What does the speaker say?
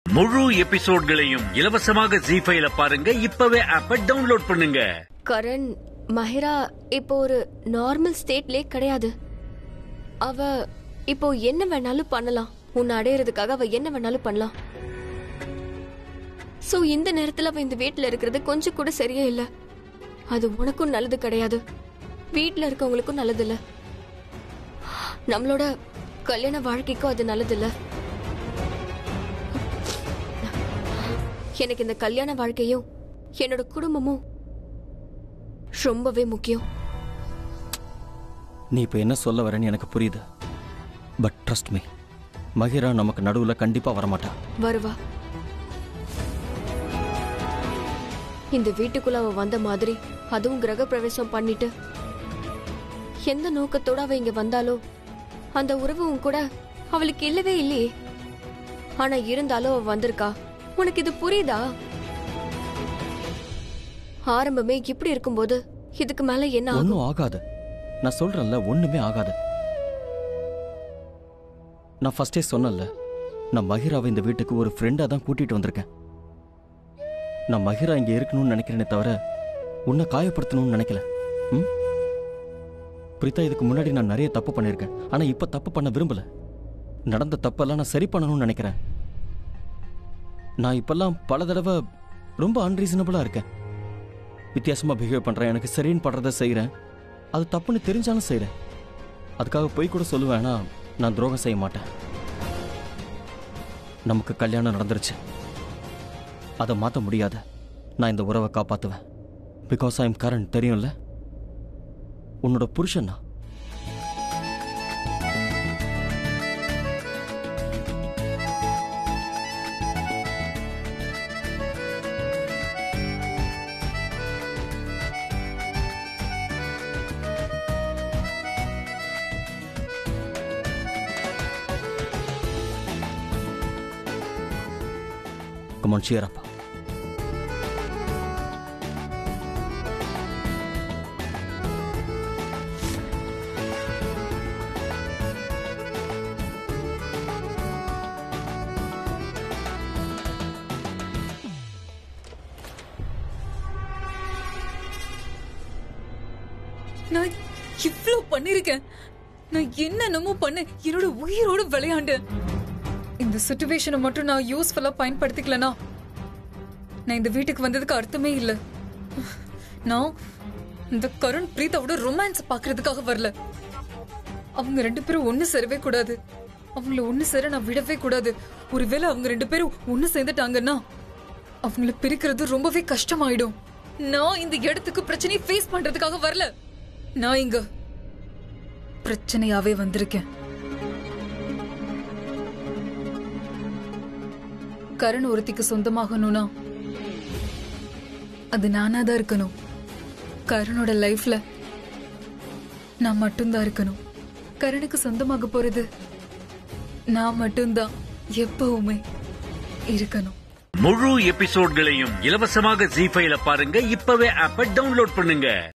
முழு எபிசோட்களையும் இலவசமாக ஜி ஃபைல பாருங்க இப்பவே ஆப்ப டவுன்லோட் பண்ணுங்க கரண் மஹிரா இப்போ ஒரு நார்மல் ஸ்டேட்லே கிடையாது அவ இப்போ என்ன வேணாலும் பண்ணலாம் உன்னை அடையறதுக்காக அவ என்ன வேணாலும் பண்ணலாம் சோ இந்த நேரத்துல அவ இந்த வீட்ல இருக்கிறது கொஞ்சம் கூட சரியே இல்ல அது உனக்கும் நல்லது கிடையாது வீட்ல இருக்கவங்களுக்கும் நல்லது இல்ல நம்மளோட கல்யாண வாழ்க்கைக்கும் அது நல்லது இல்ல எனக்கு இந்த கல்யாண வாழ்க்கையும் என்னோட குடும்பமும் ரொம்பவே முக்கியம் நீ இப்போ என்ன சொல்ல வரேன்னு எனக்கு புரியுது பட் ட்ரஸ்ட் மீ மகிரா நமக்கு நடுவில் கண்டிப்பாக வரமாட்டா வருவா இந்த வீட்டுக்குள்ள அவ வந்த மாதிரி அதுவும் கிரக பிரவேசம் பண்ணிட்டு எந்த நோக்கத்தோட அவ இங்க வந்தாலோ அந்த உறவு உன் கூட அவளுக்கு இல்லவே இல்லையே ஆனா இருந்தாலும் அவ வந்திருக்கா உனக்கு இது புரியுதா ஆரம்பமே இப்படி இருக்கும்போது இதுக்கு மேல என்ன ஆகும் ஒன்றும் ஆகாது நான் சொல்றேன்ல ஒண்ணுமே ஆகாது நான் ஃபர்ஸ்டே சொன்னேன்ல நான் மகிராவை இந்த வீட்டுக்கு ஒரு ஃப்ரெண்டாக தான் கூட்டிட்டு வந்திருக்கேன் நான் மகிரா இங்கே இருக்கணும்னு நினைக்கிறேனே தவிர உன்னை காயப்படுத்தணும்னு நினைக்கல ம் பிரித்தா இதுக்கு முன்னாடி நான் நிறைய தப்பு பண்ணியிருக்கேன் ஆனால் இப்போ தப்பு பண்ண விரும்பல நடந்த தப்பெல்லாம் நான் சரி பண்ணணும்னு நினைக்கிறேன் நான் இப்பெல்லாம் பல தடவை ரொம்ப அன்ரீசனபிளாக இருக்கேன் வித்தியாசமாக பிஹேவ் பண்ணுறேன் எனக்கு சரின்னு படுறத செய்கிறேன் அது தப்புன்னு தெரிஞ்சாலும் செய்கிறேன் அதுக்காக போய் கூட சொல்லுவேன் ஆனா, நான் துரோகம் செய்ய மாட்டேன் நமக்கு கல்யாணம் நடந்துருச்சு அதை மாற்ற முடியாது நான் இந்த உறவை காப்பாற்றுவேன் பிகாஸ் ஐ எம் கரண் தெரியும்ல உன்னோட புருஷன் நான் Come on, cheer up. நான் இவ்ளோ பண்ணிருக்கேன் நான் என்னென்னமோ பண்ண என்னோட உயிரோட விளையாண்டேன் இந்த சுச்சுவேஷனை மட்டும் நான் யூஸ்ஃபுல்லா பயன்படுத்திக்கலனா நான் இந்த வீட்டுக்கு வந்ததுக்கு அர்த்தமே இல்ல நான் இந்த கருண் பிரீத்தாவோட ரொமான்ஸ் பாக்குறதுக்காக வரல அவங்க ரெண்டு பேரும் ஒண்ணு சேரவே கூடாது அவங்கள ஒண்ணு சேர நான் விடவே கூடாது ஒருவேளை அவங்க ரெண்டு பேரும் ஒண்ணு சேர்ந்துட்டாங்கன்னா அவங்கள பிரிக்கிறது ரொம்பவே கஷ்டமாயிடும் நான் இந்த இடத்துக்கு பிரச்சனையை ஃபேஸ் பண்றதுக்காக வரல நான் இங்க பிரச்சனையாவே வந்திருக்கேன் கரண் ஒருத்திக்கு சொந்தமாகணும்னா அது நானா தான் இருக்கணும் கரணோட லைஃப்ல நான் மட்டும்தான் இருக்கணும் கரணுக்கு சொந்தமாக போறது நான் மட்டும்தான் எப்பவுமே இருக்கணும் முழு எபிசோட்களையும் இலவசமாக ஜி ஃபைல பாருங்க இப்பவே ஆப்ப டவுன்லோட் பண்ணுங்க